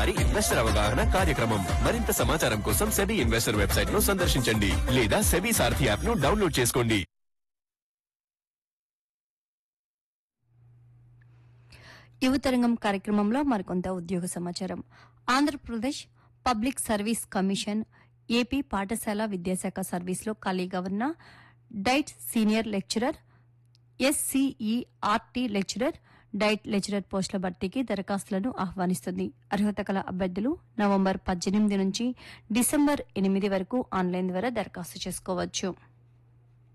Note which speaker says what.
Speaker 1: మరి ఇన్వెస్టర్ అవగాహన కార్యక్రమం మరింత సమాచారం కోసం సెబీ ఇన్వెస్టర్ వెబ్సైట్ ను సందర్శించండి లేదా సెబీ సారథి యాప్ ను డౌన్లోడ్ చేసుకోండి
Speaker 2: యువతరంగం కార్యక్రమంలో మరికొంత ఉద్యోగ సమాచారం Andhra Pradesh public service commission AP పాఠశాల విద్యాశాఖ సర్వీస్లో ఖాళీగా ఉన్న DIET senior lecturer SCERT lecturer DIET lecturer పోస్టుల భర్తీకి దరఖాస్తులను ఆహ్వానిస్తుంది అర్హత కల అభ్యర్థులు నవంబర్ పద్దెనిమిది నుంచి డిసెంబర్ ఎనిమిది వరకు ఆన్లైన్ ద్వారా దరఖాస్తు చేసుకోవచ్చు